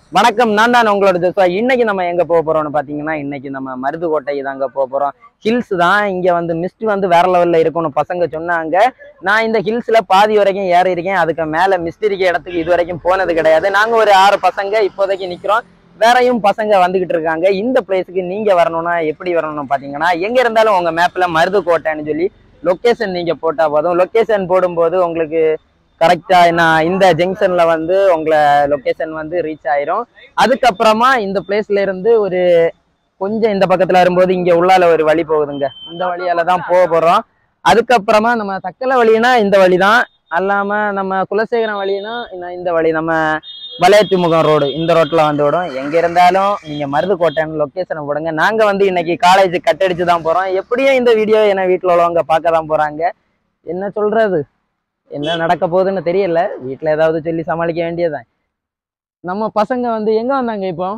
வணக்கம் நான் தான் உங்களோட ஜோசுவா இன்னைக்கு நம்ம எங்க போக போறோம்னு பாத்தீங்கன்னா இன்னைக்கு நம்ம மருதுக்கோட்டை தாங்க போக போறோம் ஹில்ஸ் தான் இங்க வந்து மிஸ்ட் வந்து வேற லெவல்ல இருக்கும்னு பசங்க சொன்னாங்க நான் இந்த ஹில்ஸ்ல பாதி வரைக்கும் ஏறி இருக்கேன் அதுக்கு மேல மிஸ்ட் இருக்க இடத்துக்கு இது வரைக்கும் போனது கிடையாது நாங்க ஒரு ஆறு பசங்க இப்போதைக்கு நிக்கிறோம் வேறையும் பசங்க வந்துகிட்டு இருக்காங்க இந்த பிளேஸுக்கு நீங்க வரணும்னா எப்படி வரணும்னு பாத்தீங்கன்னா எங்க இருந்தாலும் உங்க மேப்ல மருதுக்கோட்டைன்னு சொல்லி லொக்கேஷன் நீங்க போட்டா போதும் லொக்கேஷன் போடும்போது உங்களுக்கு கரெக்டா நான் இந்த ஜங்ஷன்ல வந்து உங்களை லொகேஷன் வந்து ரீச் ஆயிரும் அதுக்கப்புறமா இந்த பிளேஸ்ல இருந்து ஒரு கொஞ்சம் இந்த பக்கத்துல வரும்போது இங்க உள்ளால ஒரு வழி போகுதுங்க இந்த வழியால தான் போக போறோம் அதுக்கப்புறமா நம்ம தக்கலை வழினா இந்த வழி தான் அல்லாம நம்ம குலசேகரம் வழினா இன்னும் இந்த வழி நம்ம வளையத்து முகம் ரோடு இந்த ரோட்ல வந்து விடும் எங்க இருந்தாலும் நீங்க மருதுக்கோட்டைன்னு லொக்கேஷனை போடுங்க நாங்க வந்து இன்னைக்கு காலேஜ் கட்டடிச்சு தான் போறோம் எப்படியும் இந்த வீடியோ என்ன வீட்டுல உள்ளவங்க பார்க்க தான் போறாங்க என்ன சொல்றது என்ன நடக்க போகுதுன்னு தெரியல வீட்ல ஏதாவது சொல்லி சமாளிக்க வேண்டியதுதான் நம்ம பசங்க வந்து எங்க வந்தாங்க இப்போ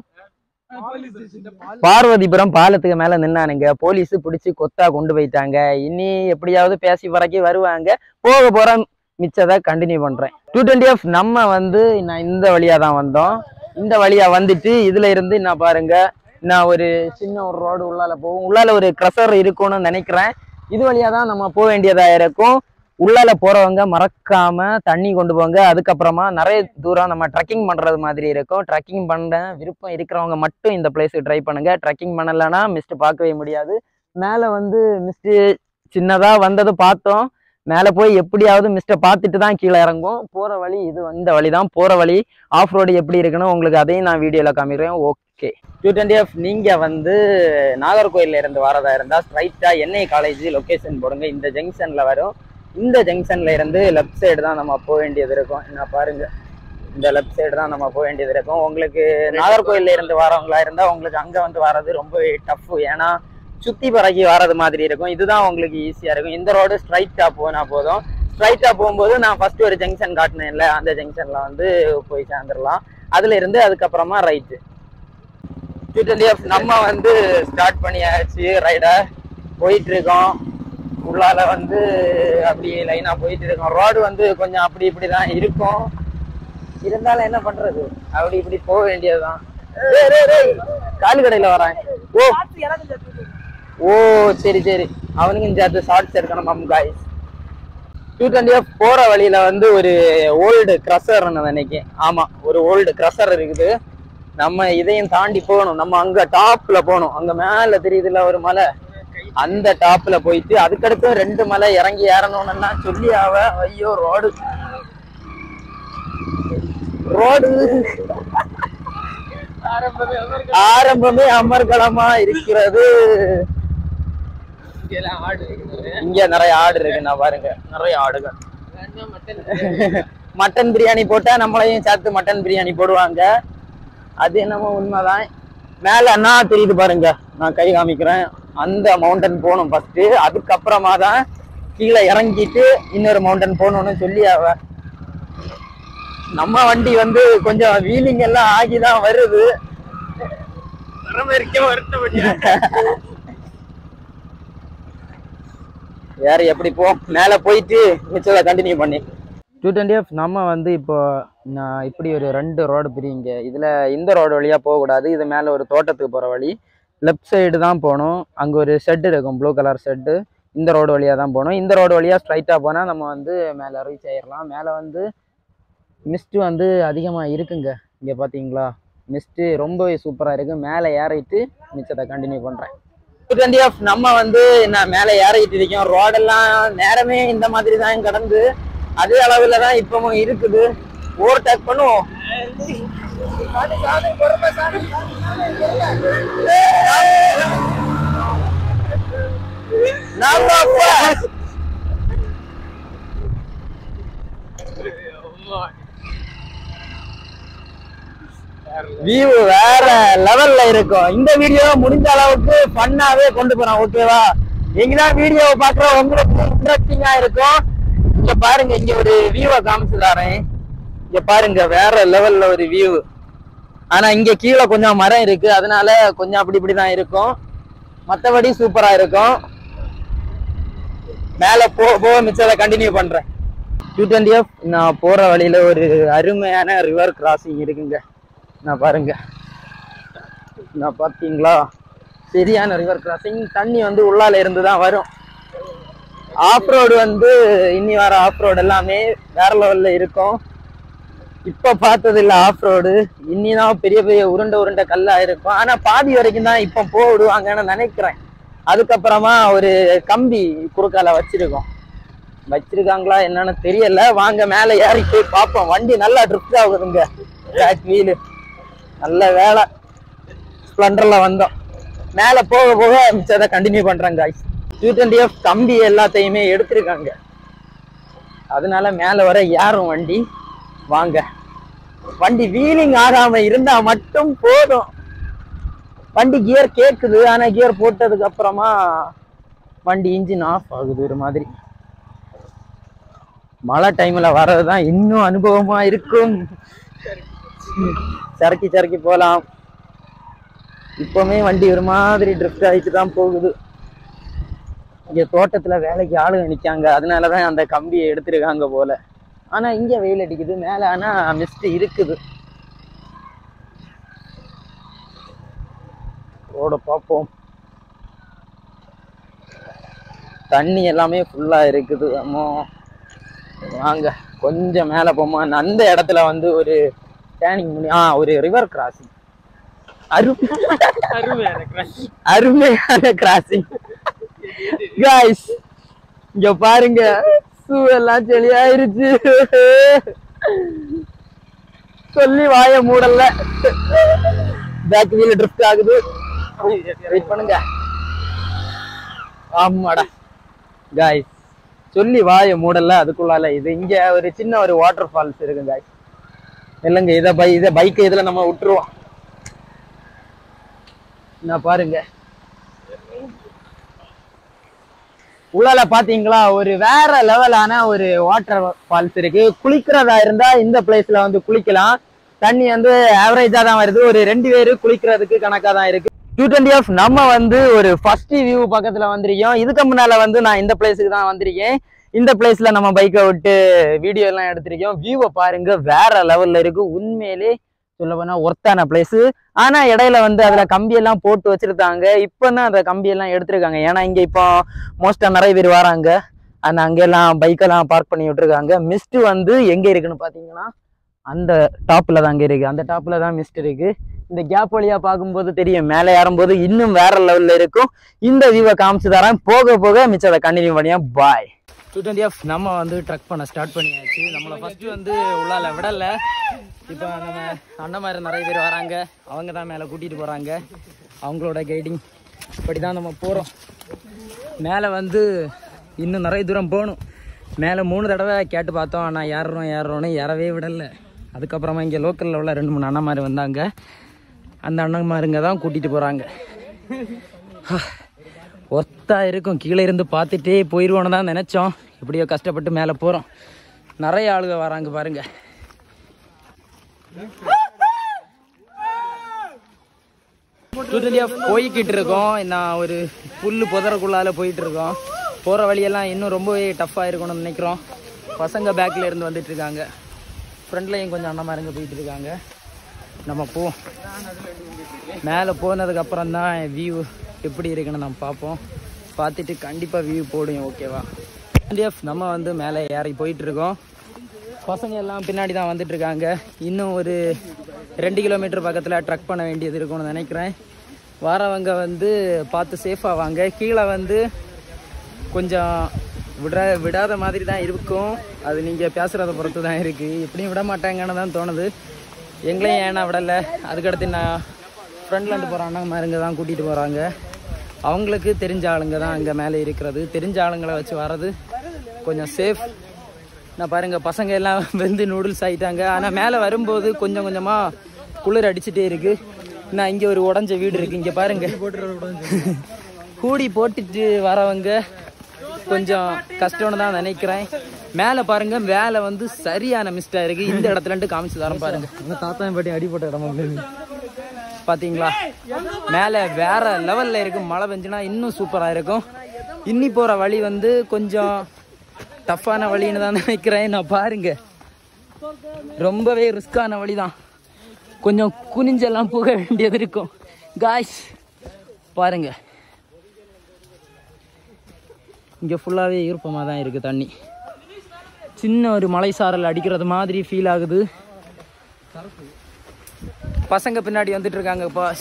பார்வதிபுரம் பாலத்துக்கு மேல நின்னானுங்க போலீஸ் பிடிச்சி கொத்தா கொண்டு போயிட்டாங்க இனி எப்படியாவது பேசி பறக்கி வருவாங்க போக போற மிச்சதை கண்டினியூ பண்றேன் டூ டுவெண்ட்டி ஆஃப் நம்ம வந்து நான் இந்த வழியா தான் வந்தோம் இந்த வழியா வந்துட்டு இதுல இருந்து நான் பாருங்க நான் ஒரு சின்ன ஒரு ரோடு உள்ளால போகும் உள்ளால ஒரு க்ரஷர் இருக்கும்னு நினைக்கிறேன் இது வழியா தான் நம்ம போக வேண்டியதா இருக்கும் உள்ளால போறவங்க மறக்காம தண்ணி கொண்டு போங்க அதுக்கப்புறமா நிறைய தூரம் நம்ம ட்ரெக்கிங் பண்றது மாதிரி இருக்கும் ட்ரெக்கிங் பண்ண விருப்பம் இருக்கிறவங்க மட்டும் இந்த பிளேஸுக்கு ட்ரை பண்ணுங்க ட்ரெக்கிங் பண்ணலைன்னா மிஸ்ட் பார்க்கவே முடியாது மேலே வந்து மிஸ்ட் சின்னதா வந்தது பார்த்தோம் மேலே போய் எப்படியாவது மிஸ்ட்டை பார்த்துட்டு தான் கீழே இறங்கும் போற வழி இது இந்த வழி தான் போற வழி ஆஃப் ரோடு எப்படி இருக்குன்னு உங்களுக்கு அதையும் நான் வீடியோல காமிக்கிறேன் ஓகே டூ டுவெண்ட்டி எஃப் நீங்க வந்து நாகர்கோயில்ல இருந்து வரதா இருந்தா ஸ்ட்ரைட்டா என்ஐ காலேஜ் லொகேஷன் போடுங்க இந்த ஜங்ஷன்ல வரும் இந்த ஜங்ஷன்ல இருந்து லெஃப்ட் சைடு தான் நம்ம போக வேண்டியது இருக்கும் என்ன பாருங்க இந்த லெஃப்ட் சைடு தான் நம்ம போக வேண்டியது இருக்கும் உங்களுக்கு நாகர்கோயில்ல இருந்து வரவங்களா இருந்தா உங்களுக்கு அங்க வந்து வர்றது ரொம்ப டஃப் ஏன்னா சுத்தி பறக்கி வர்றது மாதிரி இருக்கும் இதுதான் உங்களுக்கு ஈஸியா இருக்கும் இந்த ரோடு ஸ்ட்ரைட்டா போனா போதும் ஸ்ட்ரைட்டா போகும்போது நான் ஃபர்ஸ்ட் ஒரு ஜங்ஷன் காட்டினேன்ல அந்த ஜங்ஷன்ல வந்து போய் சேர்ந்துடலாம் அதுல இருந்து அதுக்கப்புறமா ரைட்டு நம்ம வந்து ஸ்டார்ட் பண்ணியாச்சு ரைடை போயிட்டு இருக்கோம் உள்ளால வந்து அப்படி லைனா போயிட்டு இருக்கோம் ரோடு வந்து கொஞ்சம் அப்படி இப்படி தான் இருக்கும் இருந்தாலும் என்ன பண்றது அப்படி இப்படி போக வேண்டியதுதான் டேய், டேய், டேய், காலு கடையில வரேன் ஓ ஓ சரி சரி அவனுக்கும் சேர்த்து ஷார்ட்ஸ் எடுக்கணும் மம் காய்ஸ் டூ டுவெண்ட்டி போற வழியில வந்து ஒரு ஓல்டு க்ரஷர்னு நினைக்கிறேன் ஆமா ஒரு ஓல்டு க்ரஷர் இருக்குது நம்ம இதையும் தாண்டி போகணும் நம்ம அங்க டாப்ல போகணும் அங்க மேல தெரியுதுல ஒரு மலை அந்த டாப்ல போயிட்டு அதுக்கடுத்து ரெண்டு மலை இறங்கி ஏறணும்னா சொல்லி அவ ஐயோ ரோடு ரோடு ஆரம்பமே அமர்கலமா இருக்கிறது இங்க நிறைய ஆடு இருக்கு நான் பாருங்க நிறைய ஆடுகள் மட்டன் பிரியாணி போட்டா நம்மளையும் சேர்த்து மட்டன் பிரியாணி போடுவாங்க அது என்னமோ உண்மைதான் மேல என்ன தெரியுது பாருங்க நான் கை காமிக்கிறேன் அந்த மவுண்டன் போகணும் ஃபர்ஸ்ட் அதுக்கப்புறமா தான் கீழே இறங்கிட்டு இன்னொரு மவுண்டன் போகணும்னு சொல்லி அவ நம்ம வண்டி வந்து கொஞ்சம் வீலிங் எல்லாம் ஆகிதான் வருது வேற எப்படி போ மேல போயிட்டு மிச்சத்தை கண்டினியூ பண்ணி டூ டுவெண்ட்டி எஃப் நம்ம வந்து இப்போ நான் இப்படி ஒரு ரெண்டு ரோடு பிரியுங்க இதுல இந்த ரோடு வழியா போகக்கூடாது இது மேல ஒரு தோட்டத்துக்கு போற வழி லெஃப்ட் சைடு தான் போகணும் அங்க ஒரு ஷெட் இருக்கும் ப்ளூ கலர் ஷெட்டு இந்த ரோடு வழியா தான் போகணும் இந்த ரோடு வழியா ஸ்ட்ரைட்டா போனா நம்ம வந்து மேல ரீச் ஆயிடலாம் மேல வந்து மிஸ்ட் வந்து அதிகமா இருக்குங்க இங்க பாத்தீங்களா மிஸ்ட் ரொம்பவே சூப்பரா இருக்கு மேல ஏறிட்டு மிச்சத்தை கண்டினியூ பண்றேன் டுவெண்ட்டி ஆஃப் நம்ம வந்து என்ன மேல ஏறிட்டு இருக்கோம் ரோடெல்லாம் நேரமே இந்த மாதிரி தான் கடந்து அதே அளவுல தான் இப்பவும் இருக்குது ஓவர்டேக் பண்ணுவோம் நாம அப்பா. வியூ வேற லெவல்ல இருக்கும் இந்த வீடியோ முடிஞ்ச அளவுக்கு ஃபன்னாவே கொண்டு போறோம் ஓகேவா நீங்கதான் வீடியோ பாக்குற உங்களுக்கு இன்ட்ரெஸ்டிங்கா இருக்கும் இங்க பாருங்க இங்க ஒரு வியூவை காமிச்சு தரேன் இங்க பாருங்க வேற லெவல்ல ஒரு வியூ ஆனா இங்க கீழே கொஞ்சம் மரம் இருக்கு அதனால கொஞ்சம் அப்படி இப்படி தான் இருக்கும் மத்தபடி சூப்பரா இருக்கும் மேல போ போக மிச்சத்தை கண்டினியூ பண்றேன் டூ டுவெண்ட்டி நான் போற வழியில ஒரு அருமையான ரிவர் கிராசிங் இருக்குங்க நான் பாருங்க நான் பார்த்தீங்களா சரியான ரிவர் கிராசிங் தண்ணி வந்து உள்ளால இருந்து தான் வரும் ஆஃப் ரோடு வந்து இனி வர ஆஃப் ரோடு எல்லாமே வேற லெவல்ல இருக்கும் இப்ப பார்த்தது இல்ல ஆஃப் ரோடு இனிதான் பெரிய பெரிய உருண்டை உருண்டை கல்லா இருக்கும் ஆனா பாதி வரைக்கும் தான் இப்ப போக விடுவாங்கன்னு நினைக்கிறேன் அதுக்கப்புறமா ஒரு கம்பி குறுக்கால வச்சிருக்கோம் வச்சிருக்காங்களா என்னன்னு தெரியல வாங்க மேல ஏறி போய் பார்ப்போம் வண்டி நல்லா ட்ரிப்ட் ஆகுதுங்க பேக் வீலு நல்ல வேலை ஸ்ப்ளண்டர்ல வந்தோம் மேல போக போக மிச்சத்தை கண்டினியூ பண்றாங்க guys. 220 எஃப் கம்பி எல்லாத்தையுமே எடுத்திருக்காங்க அதனால மேல வர யாரும் வண்டி வாங்க வண்டி வீலிங் ஆகாம இருந்தா மட்டும் போதும் வண்டி கியர் கேக்குது ஆனா கியர் போட்டதுக்கு அப்புறமா வண்டி இன்ஜின் ஆஃப் ஆகுது ஒரு மாதிரி மழை டைம்ல வர்றதுதான் இன்னும் அனுபவமா இருக்கும் சரக்கி சரக்கி போலாம் இப்பவுமே வண்டி ஒரு மாதிரி ட்ரிஃப்ட் ஆகிட்டு தான் போகுது இங்க தோட்டத்துல வேலைக்கு ஆளுங்க நிக்காங்க அதனாலதான் அந்த கம்பியை எடுத்திருக்காங்க போல ஆனா இங்க வெயில் அடிக்குது மேல ஆனா மிஸ்ட் இருக்குது ரோட பார்ப்போம் தண்ணி எல்லாமே ஃபுல்லா இருக்குது அம்மோ வாங்க கொஞ்சம் மேல போமா அந்த இடத்துல வந்து ஒரு டேனிங் பண்ணி ஆ ஒரு ரிவர் கிராசிங் அருமையான அருமையான கிராசிங் காய்ஸ் இங்க பாருங்க ஷூ எல்லாம் செளியாயிருச்சு சொல்லி வாய மூடல பேக் வீல் ட்ரிஃப்ட் ஆகுது வெயிட் பண்ணுங்க ஆமாடா காய்ஸ் சொல்லி வாய மூடல அதுக்குள்ளால இது இங்க ஒரு சின்ன ஒரு வாட்டர் ஃபால்ஸ் இருக்கு காய்ஸ் இல்லைங்க இதை பை இதை பைக்கை இதுல நம்ம விட்டுருவோம் நான் பாருங்க உள்ளால பாத்தீங்களா ஒரு வேற லெவலான ஒரு வாட்டர் ஃபால்ஸ் இருக்கு குளிக்கிறதா இருந்தா இந்த பிளேஸ்ல வந்து குளிக்கலாம் தண்ணி வந்து ஆவரேஜா தான் வருது ஒரு ரெண்டு பேரு குளிக்கிறதுக்கு கணக்கா தான் இருக்கு டூ டுவெண்ட்டி ஆஃப் நம்ம வந்து ஒரு ஃபர்ஸ்ட் வியூ பக்கத்துல வந்திருக்கோம் இதுக்கு முன்னால வந்து நான் இந்த பிளேஸுக்கு தான் வந்திருக்கேன் இந்த பிளேஸ்ல நம்ம பைக்கை விட்டு வீடியோ எல்லாம் எடுத்திருக்கோம் வியூவை பாருங்க வேற லெவல்ல இருக்கு உண்மையிலே சொல்ல போனா ஒர்த்தான பிளேஸ் ஆனா இடையில வந்து அதுல கம்பி எல்லாம் போட்டு வச்சிருக்காங்க இப்பதான் அந்த கம்பி எல்லாம் எடுத்திருக்காங்க ஏன்னா இங்க இப்போ மோஸ்டா நிறைய பேர் வராங்க ஆனா அங்கெல்லாம் பைக்கெல்லாம் பார்க் பண்ணி விட்டுருக்காங்க மிஸ்ட் வந்து எங்க இருக்குன்னு பாத்தீங்கன்னா அந்த டாப்ல தான் அங்க இருக்கு அந்த டாப்ல தான் மிஸ்ட் இருக்கு இந்த கேப் வழியா பார்க்கும்போது தெரியும் மேலே ஏறும்போது இன்னும் வேற லெவல்ல இருக்கும் இந்த வியூவை காமிச்சு தரேன் போக போக மிச்சத்தை கண்டினியூ பண்ணியா பாய் டூ டுவெண்ட்டி ஆஃப் நம்ம வந்து ட்ரக் பண்ண ஸ்டார்ட் பண்ணியாச்சு நம்மளை ஃபர்ஸ்ட் வந்து உள்ளால விடல இப்போ நம்ம அண்ணன் மாதிரி நிறைய பேர் வராங்க அவங்க தான் மேலே கூட்டிட்டு போறாங்க அவங்களோட கைடிங் இப்படி தான் நம்ம போறோம் மேலே வந்து இன்னும் நிறைய தூரம் போகணும் மேலே மூணு தடவை கேட்டு பார்த்தோம் ஆனால் ஏறுறோம் ஏறுறோன்னு ஏறவே விடல அதுக்கப்புறமா இங்கே லோக்கலில் உள்ள ரெண்டு மூணு அண்ணன்மார் வந்தாங்க அந்த அண்ணன்மாருங்க தான் கூட்டிகிட்டு போகிறாங்க ஒத்தா இருக்கும் கீழே இருந்து பார்த்துட்டே போயிடுவோன்னு தான் நினச்சோம் எப்படியோ கஷ்டப்பட்டு மேலே போகிறோம் நிறைய ஆளுங்க வராங்க பாருங்க டூட்டலியாக போய்கிட்டு இருக்கோம் நான் ஒரு புல் புதறக்குள்ளால போயிட்டு இருக்கோம் போகிற வழியெல்லாம் இன்னும் ரொம்பவே டஃப்பாக இருக்கணும்னு நினைக்கிறோம் பசங்க பேக்கில் இருந்து வந்துட்டு இருக்காங்க ஃப்ரண்ட்லையும் கொஞ்சம் அண்ணமாருங்க போயிட்டு இருக்காங்க நம்ம போ மேலே போனதுக்கு அப்புறம் தான் வியூ எப்படி இருக்குன்னு நம்ம பார்ப்போம் பார்த்துட்டு கண்டிப்பாக வியூ போடும் ஓகேவா எஃப் நம்ம வந்து மேலே ஏறி போயிட்டு இருக்கோம் பசங்க எல்லாம் பின்னாடி தான் வந்துட்டு இருக்காங்க இன்னும் ஒரு ரெண்டு கிலோமீட்டர் பக்கத்தில் ட்ரக் பண்ண வேண்டியது இருக்கும்னு நினைக்கிறேன் வரவங்க வந்து பார்த்து சேஃபாக வாங்க கீழே வந்து கொஞ்சம் விட விடாத மாதிரி தான் இருக்கும் அது நீங்கள் பேசுகிறத பொறுத்து தான் இருக்குது எப்படியும் விட மாட்டாங்கன்னு தான் தோணுது எங்களையும் ஏன்னா விடலை அதுக்கடுத்து நான் ஃப்ரெண்ட்ல இருந்து போகிற அண்ணன்மாருங்க தான் கூட்டிகிட்டு போகிறாங்க அவங்களுக்கு தெரிஞ்ச ஆளுங்க தான் அங்கே மேலே இருக்கிறது தெரிஞ்ச ஆளுங்களை வச்சு வர்றது கொஞ்சம் சேஃப் நான் பாருங்க பசங்க எல்லாம் வெந்து நூடுல்ஸ் ஆயிட்டாங்க ஆனால் மேலே வரும்போது கொஞ்சம் கொஞ்சமாக குளிர் அடிச்சுட்டே இருக்கு நான் இங்கே ஒரு உடஞ்ச வீடு இருக்கு இங்கே பாருங்க கூடி போட்டுட்டு வரவங்க கொஞ்சம் கஷ்டம்னு தான் நினைக்கிறேன் மேலே பாருங்க மேலே வந்து சரியான மிஸ்டா இருக்கு இந்த இடத்துல இருந்து காமிச்சு தரேன் பாருங்க தாத்தா பாட்டி அடிப்பட்ட இடமா பாத்தீங்களா மேலே வேற லெவல்ல இருக்கு மழை பெஞ்சுனா இன்னும் சூப்பரா இருக்கும் இன்னி போற வழி வந்து கொஞ்சம் டஃப்பான வழின்னு தான் நினைக்கிறேன் நான் பாருங்க ரொம்பவே ரிஸ்கான வழி தான் கொஞ்சம் குனிஞ்செல்லாம் போக வேண்டியது இருக்கும் காய்ஸ் பாருங்க இங்கே ஃபுல்லாகவே ஈர்ப்பமாக தான் இருக்குது தண்ணி சின்ன ஒரு மலை சாரல் அடிக்கிறது மாதிரி ஃபீல் ஆகுது பசங்க பின்னாடி வந்துட்டு இருக்காங்க பாஸ்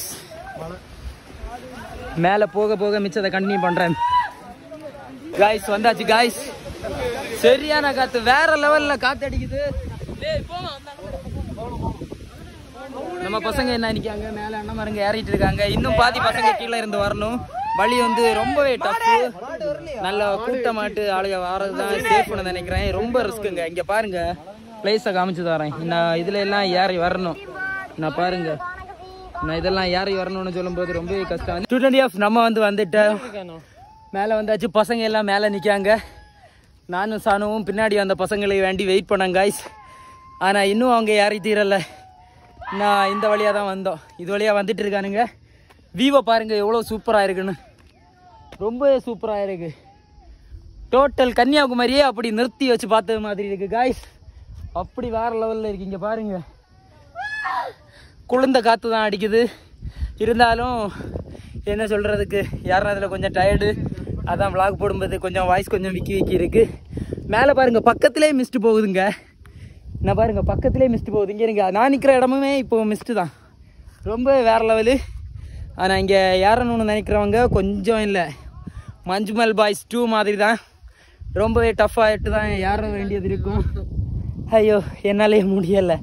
மேலே போக போக மிச்சத்தை கண்டினியூ பண்ணுறேன் காய்ஸ் வந்தாச்சு காய்ஸ் சரியான காத்து வேற லெவல்ல காத்து அடிக்குது டேய், போ, அந்த அண்ணன் நம்ம பசங்க என்ன நிக்காங்க மேல அண்ணன் மரங்க ஏறிட்டு இருக்காங்க இன்னும் பாதி பசங்க கீழே இருந்து வரணும் வழி வந்து ரொம்பவே டஃப் நல்ல கூட்டமாட்டு ஆளுக வரதுதான் சேஃப்னு நினைக்கிறேன் ரொம்ப ரிஸ்க்குங்க இங்க பாருங்க பிளேஸை காமிச்சு தரேன் நான் இதுல எல்லாம் ஏறி வரணும் நான் பாருங்க நான் இதெல்லாம் ஏறி வரணும்னு சொல்லும்போது ரொம்பவே கஷ்டம் டூ டுவெண்ட்டி ஆஃப் நம்ம வந்து வந்துட்டோம் மேலே வந்தாச்சு பசங்க எல்லாம் மேலே நிற்காங்க நானும் சானுவும் பின்னாடி வந்த பசங்களை வேண்டி வெயிட் பண்ணேன் காய்ஸ் ஆனால் இன்னும் அவங்க யாரையும் தீரலை நான் இந்த வழியாக தான் வந்தோம் இது வழியாக வந்துட்டு இருக்கானுங்க வியூவை பாருங்க எவ்வளோ சூப்பராக இருக்குன்னு ரொம்பவே சூப்பராக இருக்கு டோட்டல் கன்னியாகுமரியே அப்படி நிறுத்தி வச்சு பார்த்தது மாதிரி இருக்கு காய்ஸ் அப்படி வேற லெவலில் இருக்கு இங்கே பாருங்க குளிர்ந்த காற்று தான் அடிக்குது இருந்தாலும் என்ன சொல்கிறதுக்கு யாரும் அதில் கொஞ்சம் டயர்டு அதான் vlog போடும்போது கொஞ்சம் வாய்ஸ் கொஞ்சம் விக்கி விக்கி இருக்கு மேலே பாருங்க பக்கத்திலே மிஸ்ட் போகுதுங்க நான் பாருங்க பக்கத்திலே மிஸ்ட் போகுது இங்கே இருங்க நான் நிற்கிற இடமுமே இப்போ மிஸ்ட்டு தான் ரொம்ப வேற லெவலு ஆனால் இங்கே ஏறணும்னு நினைக்கிறவங்க கொஞ்சம் இல்லை மஞ்சுமல் பாய்ஸ் டூ மாதிரி தான் ரொம்பவே டஃப் ஆகிட்டு தான் ஏற வேண்டியது இருக்கும் ஐயோ என்னாலே முடியலை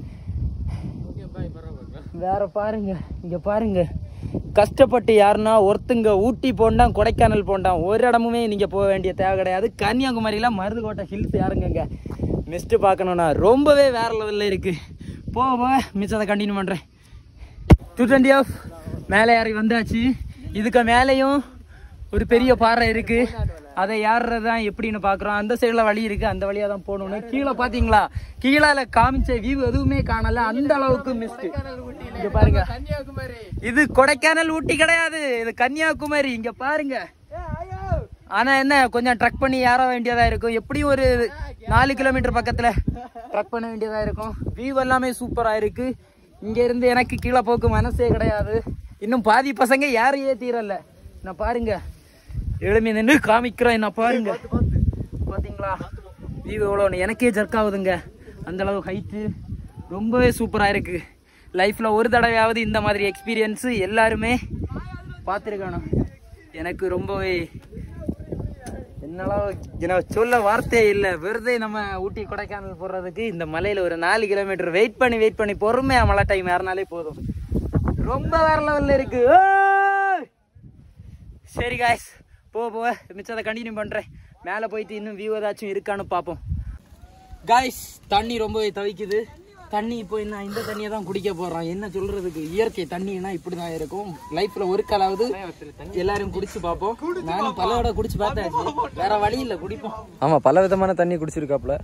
வேற பாருங்க இங்க பாருங்க கஷ்டப்பட்டு யாருன்னா ஒருத்தங்க ஊட்டி போண்டாம் கொடைக்கானல் போண்டாம் ஒரு இடமுமே நீங்க போக வேண்டிய தேவை கிடையாது கன்னியாகுமரியில மருதுகோட்டை ஹில்ஸ் யாருங்க மிஸ்ட் பார்க்கணும்னா ரொம்பவே வேற லெவல்ல இருக்கு போக போக மிச்சத்தை கண்டினியூ பண்றேன் டூ டுவெண்ட்டி ஆஃப் மேலே ஏறி வந்தாச்சு இதுக்கு மேலேயும் ஒரு பெரிய பாறை இருக்கு அதை ஏறுறது தான் எப்படின்னு பார்க்குறோம் அந்த சைடில் வழி இருக்கு அந்த வழியாக தான் போகணும்னு கீழே பார்த்தீங்களா கீழே காமிச்ச வியூ எதுவுமே காணல அந்த அளவுக்கு மிஸ்ட் இங்க பாருங்க இது கொடைக்கானல் ஊட்டி கிடையாது இது கன்னியாகுமரி இங்க பாருங்க ஆனா என்ன கொஞ்சம் ட்ரக் பண்ணி ஏற வேண்டியதா இருக்கும் எப்படியும் ஒரு நாலு கிலோமீட்டர் பக்கத்துல ட்ரக் பண்ண வேண்டியதா இருக்கும் வியூ எல்லாமே சூப்பரா இருக்கு இங்க இருந்து எனக்கு கீழே போக்கு மனசே கிடையாது இன்னும் பாதி பசங்க யாரையே தீரல நான் பாருங்க எழுமி நின்று காமிக்கிறேன் நான் பாருங்க பாத்தீங்களா வியூ எவ்வளோ எனக்கே ஜர்க் ஆகுதுங்க அந்த அளவு ஹைட்டு ரொம்பவே சூப்பரா இருக்கு லைஃப்ல ஒரு தடவையாவது இந்த மாதிரி எக்ஸ்பீரியன்ஸ் எல்லாருமே பார்த்துருக்கணும் எனக்கு ரொம்பவே என்னால என்ன சொல்ல வார்த்தையே இல்லை வெறுதே நம்ம ஊட்டி கொடைக்கானல் போடுறதுக்கு இந்த மலையில ஒரு நாலு கிலோமீட்டர் வெயிட் பண்ணி வெயிட் பண்ணி பொறுமையா மழை டைம் ஏறினாலே போதும் ரொம்ப வேற லெவல்ல இருக்கு ஓய்! சரி காய்ஸ் போக போக மிச்சத்தை கண்டினியூ பண்றேன் மேலே போயிட்டு இன்னும் வியூ ஏதாச்சும் இருக்கான்னு பார்ப்போம் காய்ஸ் தண்ணி ரொம்பவே தவிக்குது தண்ணி இப்போ என்ன இந்த தண்ணியை தான் குடிக்க போறோம் என்ன சொல்றதுக்கு இயற்கை தண்ணினா இப்படி தான் இருக்கும் லைஃப்ல ஒரு காலாவது எல்லாரும் குடிச்சு பார்ப்போம் நானும் பல விட குடிச்சு பார்த்தாச்சு வேற வழி இல்ல குடிப்போம் ஆமா பல விதமான தண்ணி குடிச்சிருக்காப்ல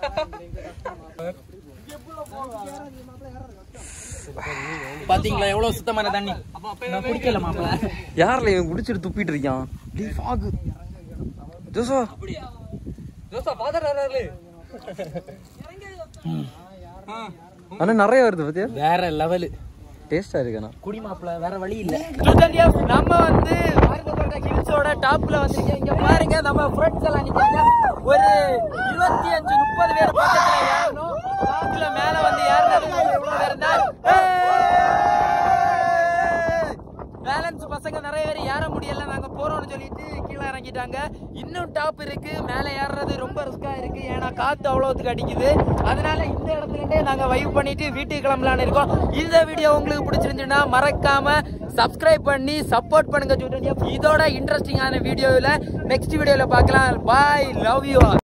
பாத்தீங்களா எவ்வளவு சுத்தமான தண்ணி நான் குடிக்கல மாப்பிள்ள யாரில் இவன் குடிச்சிட்டு துப்பிட்டு இருக்கான் டேய் ஃபாகு ஜோசோ ஆனா நிறைய வருது பத்தியா வேற லெவலு டேஸ்டா இருக்குண்ணா குடி மாப்பிள்ள வேற வழி இல்ல நம்ம வந்து மருதக்கோட்டை ஹில்ஸோட டாப்ல வந்திருக்கோம் இங்க பாருங்க நம்ம ஃப்ரெண்ட்ஸ் எல்லாம் நிக்காங்க ஒரு இருபத்தி அஞ்சு முப்பது பேர் பக்கத்துல ஏறணும் லாஸ்ட்ல மேல வந்து ஏறினது எவ்வளவு பேர் இருந்தா பேலன்ஸ் பசங்க நிறைய பேர் ஏற முடியல நாங்க போறோம்னு சொல்லிட்டு கீழே இறங்கிட்டாங்க இன்னும் டாப் இருக்கு மேல ஏறுறது ரொம்ப ரிஸ்கா இருக்கு ஏன்னா காத்து அவ்வளவுக்கு அடிக்குது அதனால இந்த இடத்துல இருந்தே நாங்க வைப் பண்ணிட்டு வீட்டுக்கு கிளம்பலாம்னு இருக்கோம் இந்த வீடியோ உங்களுக்கு பிடிச்சிருந்துச்சுன்னா மறக்காம சப்ஸ்கிரைப் பண்ணி சப்போர்ட் பண்ணுங்க ஜூனியர் இதோட இன்ட்ரெஸ்டிங்கான வீடியோவில் நெக்ஸ்ட் வீடியோவில் பார்க்கலாம் பாய் லவ் யூ